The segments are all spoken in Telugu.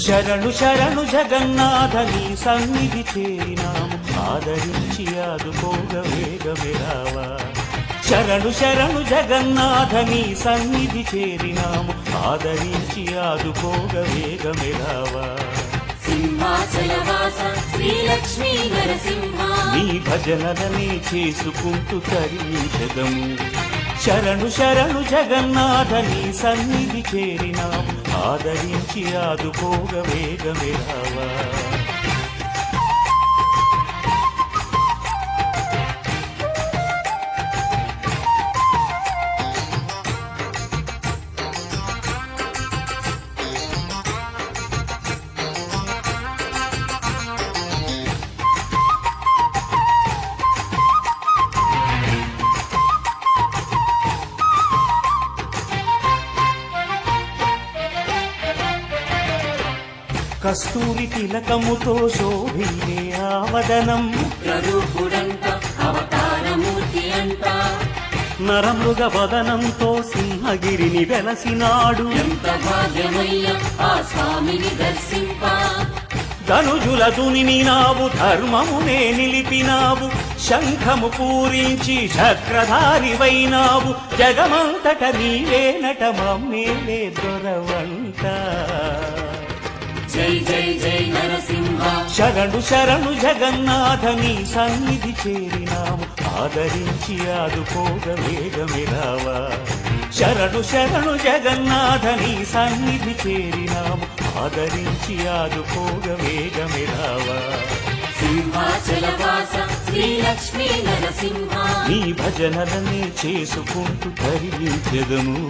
శరణు శరణు జగన్నాథ నీ సన్నిధి చేరినాము ఆదరించి ఆదుకోగ వేగమిరావా శరణు శరణు జగన్నాథ నీ సన్నిధి చేరినాము ఆదరించి ఆదుకోగ వేగమిరావా సింహాచలవాస శ్రీలక్ష్మీ నరసింహ నీ భజనలనే చేసుకుంటూ తరించదము శరణు శరణు జగన్నాథ నీ సన్నిధి చేరినాము ఆదరించి ఆదుకోగ వేగమిరావా కస్తూరి తిలకముతో శోభిల్లే ఆవదనం ప్రరూపుడంట అవతారమూర్తి అంట నరమృగ వదనంతో సింహగిరిని వెలసినాడు ఎంత భాగ్యమయ్య ఆ స్వామిని దర్శింప ధనుజుల దునిని నావు ధర్మమునే నిలిపినావు శంఖము పూరించి చక్రధారివైనావు జగమంతట నీవే నట మమ్మేలే దొరవంట జై జై జై నరసింహ శరణు శరణు జగన్నాథ నీ సన్నిధి చేరినాము ఆదరించి ఆదుకోగ వేగమిరావా శరణు శరణు జగన్నాథ నీ సన్నిధి చేరినాము ఆదరించి ఆదుకోగ వేగమిరావా సింహాచలవాస శ్రీలక్ష్మీ నరసింహ నీ భజనలనే చేసుకుంటూ తరించెదము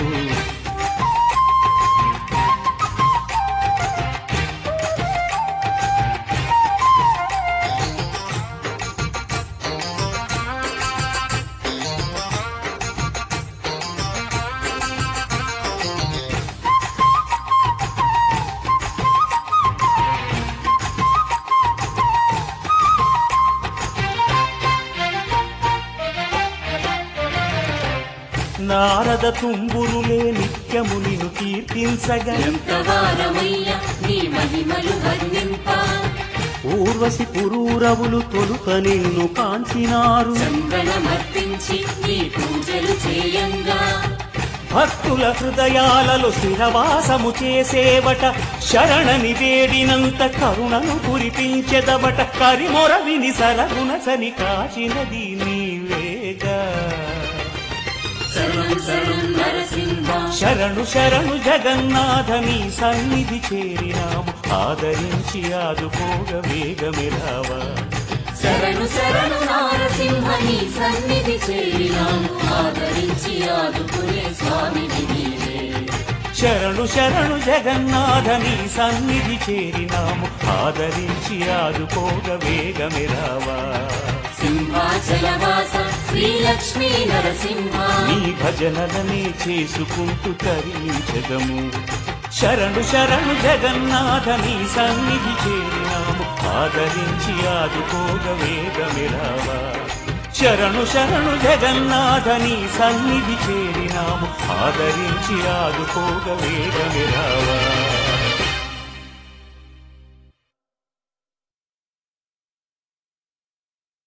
నారద తుంబురులే నిత్యము నిన్ను కీర్తించగా ఎంత వారమయ్య నీ మహిమలు వర్ణింప ఊర్వశి పురూరవులు తొలుత నిన్ను కాంచినారు చందనమర్పించి నీ పూజలు చేయంగా భక్తుల హృదయాలలో స్థిరవాసము చేసేవట శరణని వేడినంత కరుణను కురిపించెదవట కరిమొర విని సరగుణసని కాచినది నీవేగా శరణం శరణం నరసింహ శరణు శరణు జగన్నాథ నీ సన్నిధి చేరినాము ఆదరించి ఆదుకోగ వేగమిరావా శరణు శరణు నారసింహ నీ సన్నిధి చేరినాము ఆదరించి ఆదుకునే స్వామిని నీవే శరణు శరణు జగన్నాథ నీ సన్నిధి చేరినాము ఆదరించి ఆదుకోగ వేగమిరావా సింహాచలవాస శ్రీలక్ష్మీ నరసింహ నీ భజనలనే చేసుకుంటూ తరించదము శరణు శరణు జగన్నాథ నీ సన్నిధి చేరినాము ఆదరించి ఆదుకోగ వేగమిరావా శరణు శరణు జగన్నాథ నీ సన్నిధి చేరినాము ఆదరించి ఆదుకోగ వేగమిరావా